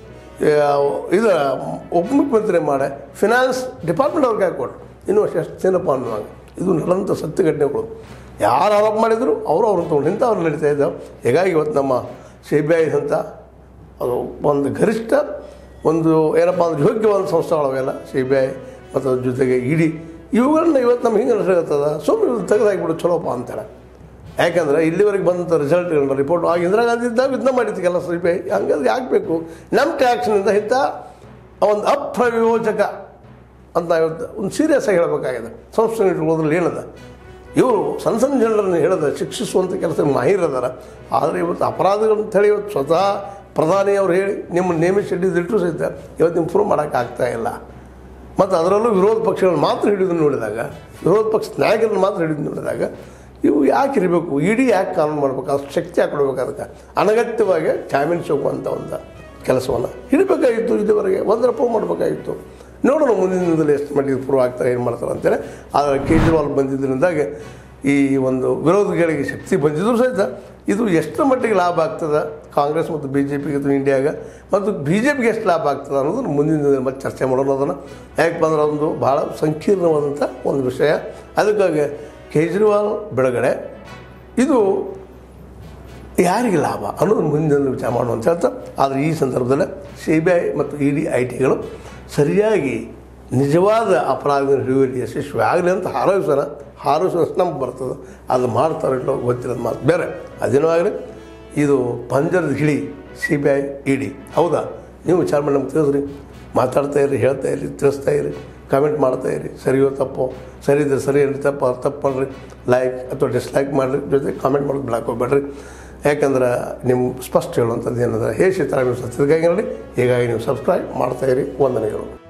ಆ, ಇದು ಉಪಮುಖ್ಯಮಂತ್ರಿ ಮಾಡಿ ಫಿನಾನ್ಸ್ ಡಿಪಾರ್ಟ್ಮೆಂಟ್ ಅವ್ರಿಗೆ ಹಾಕೊಟ್ರು ಇನ್ನೂ ಎಷ್ಟು ಏನಪ್ಪ ಅನ್ನುವಾಗ ಇದು ನಡೆದಂಥ ಸತ್ಯ ಘಟನೆಗಳು ಯಾರು ಆರೋಪ ಮಾಡಿದ್ರು ಅವರು ಅವ್ರನ್ನ ತೊಗೊಂಡು ಇಂಥ ಅವ್ರು ನಡೀತಾ ಇದ್ದಾವೆ ಹೀಗಾಗಿ ಇವತ್ತು ನಮ್ಮ ಸಿ ಬಿ ಐ ಅಂತ ಅದು ಒಂದು ಗರಿಷ್ಠ ಒಂದು ಏನಪ್ಪ ಅಂದ್ರೆ ಯೋಗ್ಯವಾದ ಸಂಸ್ಥೆಗಳವೆಲ್ಲ ಸಿ ಬಿ ಐ ಮತ್ತು ಅದ್ರ ಜೊತೆಗೆ ಇಡಿ ಇವುಗಳನ್ನ ಇವತ್ತು ನಮ್ಗೆ ಹಿಂಗೆ ನಡೆಸಕತ್ತದ ಸುಮ್ಮನೆ ತೆಗೆದಾಕ್ಬಿಡು ಚಲೋಪ್ಪ ಅಂತೇಳಿ ಯಾಕಂದ್ರೆ ಇಲ್ಲಿವರೆಗೆ ಬಂದಂಥ ರಿಸಲ್ಟ್ಗಳನ್ನ ರಿಪೋರ್ಟ್ ಆಗಿ ಇಂದಿರಾ ಗಾಂಧಿ ಇದ್ದಾಗ ಇದನ್ನ ಮಾಡಿತ್ತು ಕೆಲಸ ಸಿ ಬಿ ಐ ಹಂಗಾದ್ರೆ ಯಾಕೆ ಬೇಕು ನಮ್ಮ ಟ್ಯಾಕ್ಸ್ನಿಂದ ಇಂಥ ಒಂದು ಅಪ್ರಯೋಜಕ ಅಂತ ಇವತ್ತು ಒಂದು ಸೀರಿಯಸ್ ಆಗಿ ಹೇಳಬೇಕಾಗಿದೆ ಸಂಸ್ಥೆ ಇಟ್ಕೊಳ್ಳೋದ್ರಲ್ಲಿ ಏನದ ಇವರು ಸಣ್ಣ ಸಣ್ಣ ಜನರನ್ನು ಹೇಳದ ಶಿಕ್ಷಿಸುವಂಥ ಕೆಲಸ ಮಾಹಿರದಾರ ಆದರೆ ಇವತ್ತು ಅಪರಾಧಗಳಂತ ಹೇಳಿ ಇವತ್ತು ಸ್ವತಃ ಪ್ರಧಾನಿ ಅವ್ರು ಹೇಳಿ ನಿಮ್ಮ ನೇಮಿಸಿ ಹಿಡಿದಿಟ್ಟು ಸಹಿತ ಇವತ್ತು ನೀವು ಪ್ರೂವ್ ಮಾಡೋಕ್ಕಾಗ್ತಾ ಇಲ್ಲ ಮತ್ತು ಅದರಲ್ಲೂ ವಿರೋಧ ಪಕ್ಷಗಳನ್ನ ಮಾತ್ರ ಹಿಡಿದು ನೋಡಿದಾಗ ವಿರೋಧ ಪಕ್ಷ ನಾಯಕರನ್ನು ಮಾತ್ರ ಹಿಡಿದು ನೋಡಿದಾಗ ಇವು ಯಾಕೆ ಇರಬೇಕು ಇಡೀ ಯಾಕೆ ಕಾನೂನು ಮಾಡ್ಬೇಕು ಅಷ್ಟು ಶಕ್ತಿ ಯಾಕೆ ಕೊಡ್ಬೇಕು ಅದಕ್ಕೆ ಅನಗತ್ಯವಾಗಿ ಜಾಮೀನು ಸಿಗುವಂಥ ಒಂದು ಕೆಲಸವನ್ನು ಹಿಡಬೇಕಾಗಿತ್ತು ಇದುವರೆಗೆ ಒಂದರ ಪ್ರೂವ್ ಮಾಡಬೇಕಾಗಿತ್ತು ನೋಡೋಣ ಮುಂದಿನ ದಿನದಲ್ಲಿ ಎಷ್ಟು ಮಟ್ಟಿಗೆ ಪ್ರೂವ್ ಆಗ್ತಾರೆ ಏನು ಮಾಡ್ತಾರೆ ಅಂತೇಳಿ ಆದರೆ ಕೇಜ್ರಿವಾಲ್ ಬಂದಿದ್ದರಿಂದಾಗಿ ಈ ಒಂದು ವಿರೋಧಿಗಳಿಗೆ ಶಕ್ತಿ ಬಂದಿದ್ರು ಸಹಿತ ಇದು ಎಷ್ಟು ಮಟ್ಟಿಗೆ ಲಾಭ ಆಗ್ತದೆ ಕಾಂಗ್ರೆಸ್ ಮತ್ತು ಬಿ ಜೆ ಪಿಗೆ ಅಥವಾ ಇಂಡಿಯಾಗೆ ಮತ್ತು ಬಿ ಜೆ ಪಿಗೆ ಎಷ್ಟು ಲಾಭ ಆಗ್ತದೆ ಅನ್ನೋದನ್ನು ಮುಂದಿನ ದಿನದಲ್ಲಿ ಮತ್ತೆ ಚರ್ಚೆ ಮಾಡೋಣ ಅದನ್ನು ಯಾಕಪ್ಪ ಅಂದ್ರೆ ಅದೊಂದು ಭಾಳ ಸಂಕೀರ್ಣವಾದಂಥ ಒಂದು ವಿಷಯ ಅದಕ್ಕಾಗಿ ಕೇಜ್ರಿವಾಲ್ ಬಿಡುಗಡೆ ಇದು ಯಾರಿಗೆ ಲಾಭ ಅನ್ನೋದು ಮುಂದಿನ ವಿಚಾರ ಮಾಡುವ ಅಂತ ಹೇಳ್ತಾ ಆದರೆ ಈ ಸಂದರ್ಭದಲ್ಲಿ ಸಿ ಬಿ ಐ ಮತ್ತು ಇ ಡಿ ಐ ಟಿಗಳು ಸರಿಯಾಗಿ ನಿಜವಾದ ಅಪರಾಧ ಹಿಡಿಯುವಲ್ಲಿ ಯಶಸ್ವಿ ಆಗಲಿ ಅಂತ ಹಾರೈಸೋಣ ಹಾರೈಸೋ ನಮ್ಗೆ ಬರ್ತದೆ ಅದು ಮಾಡ್ತಾರೆ ಇಲ್ಲೋ ಗೊತ್ತಿರೋದು ಮಾತು ಬೇರೆ ಅದೇನೋ ಆಗಲಿ ಇದು ಪಂಜರದ ಗಿಳಿ C B I E D ಹೌದಾ ನೀವು ವಿಚಾರ ಮಾಡಿ ನಮ್ಗೆ ತಿಳಿಸ್ರಿ ಮಾತಾಡ್ತಾ ಇರಿ ಹೇಳ್ತಾ ಇರಿ ತಿಳಿಸ್ತಾ ಇರಿ ಕಮೆಂಟ್ ಮಾಡ್ತಾ ಇರಿ ಸರಿಯೋ ತಪ್ಪೋ ಸರಿ ಇದ್ರೆ ಸರಿ ಏನು ತಪ್ಪು ತಪ್ಪು ಮಾಡಿರಿ ಲೈಕ್ ಅಥವಾ ಡಿಸ್ಲೈಕ್ ಮಾಡಿರಿ ಜೊತೆ ಕಾಮೆಂಟ್ ಮಾಡೋದು ಬಿಡಕ್ಕೆ ಹೋಗ್ಬೇಡ್ರಿ ಯಾಕಂದ್ರೆ ನಿಮ್ಮ ಸ್ಪಷ್ಟ ಹೇಳುವಂಥದ್ದು ಏನಂದ್ರೆ ಹೇ ಸೀತಾರಾಮ ಸತ್ಯದ ನೋಡಿ ಹೀಗಾಗಿ ನೀವು ಸಬ್ಸ್ಕ್ರೈಬ್ ಮಾಡ್ತಾ ಇರಿ ವಂದನೆಗಳು